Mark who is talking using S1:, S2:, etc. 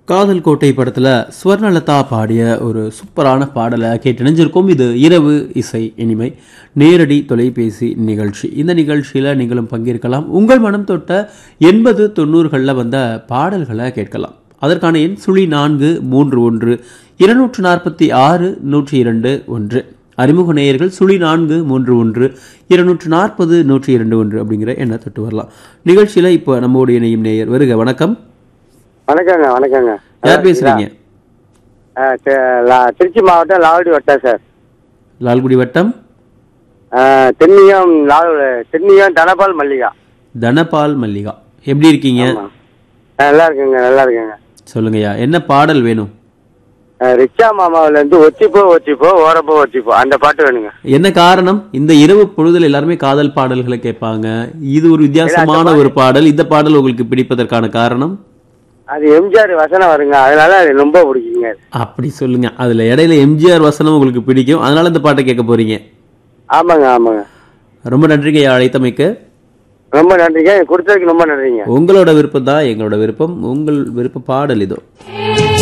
S1: காதல் கோட்டை படத்துல ஸ்வர்ணலதா பாடிய ஒரு சூப்பரான பாடலை கேட்டு இணைஞ்சிருக்கோம் இது இரவு இசை இனிமை நேரடி தொலைபேசி நிகழ்ச்சி இந்த நிகழ்ச்சியில நீங்களும் பங்கேற்கலாம் உங்கள் மனம் தொட்ட எண்பது தொண்ணூறுகளில் வந்த பாடல்களை கேட்கலாம் அதற்கான எண் சுழி நான்கு மூன்று ஒன்று இருநூற்று நாற்பத்தி ஆறு நூற்றி இரண்டு ஒன்று அறிமுக நேயர்கள் சுழி நான்கு மூன்று ஒன்று இருநூற்று நாற்பது நூற்றி இரண்டு ஒன்று அப்படிங்கிற எண்ணை தொட்டு வரலாம் நிகழ்ச்சியில இப்போ நம்மோடு இணையும் நேயர் வருக வணக்கம்
S2: வணக்கங்க வணக்கங்க
S1: யார் பேசுறீங்க
S2: ஆ, தி- லா- திருச்சி மாவட்டம் லாவடி வட்டம் சார்
S1: லால்குடி வட்டம்
S2: ஆ, தென்னியம் லால் தென்னியம் தனபால் மல்லிகா
S1: தனபால் மல்லிகா எப்படி இருக்கீங்க
S2: ஆமா. ஆ, நல்லா இருக்குங்க நல்லா இருக்குங்க
S1: சொல்லுங்கய்யா என்ன பாடல் வேணும்
S2: ஆ, ரிக்ஷா மாமாவுல இருந்து ஒத்திப்போ ஒத்திப்போ ஓரப்போ ஒத்திப்போ அந்த பாட்டு வேணுங்க
S1: என்ன காரணம் இந்த இரவு பொழுதுல எல்லாருமே காதல் பாடல்களை கேட்பாங்க இது ஒரு வித்தியாசமான ஒரு பாடல் இந்த பாடல் உங்களுக்கு பிடிப்பதற்கான காரணம்
S2: அது எம்ஜிஆர் வசனம் வருங்க அதனால அது ரொம்ப பிடிக்குங்க
S1: அப்படி சொல்லுங்க அதுல இடையில எம்ஜிஆர் வசனம் உங்களுக்கு பிடிக்கும் அதனால இந்த பாட்டை கேட்க போறீங்க
S2: ஆமாங்க ஆமாங்க
S1: ரொம்ப நன்றிங்க ஐயா அழைத்தமைக்கு
S2: ரொம்ப நன்றிங்க கொடுத்ததுக்கு ரொம்ப நன்றிங்க
S1: உங்களோட விருப்பம் தான் எங்களோட விருப்பம் உங்கள் விருப்ப பாடல் இதோ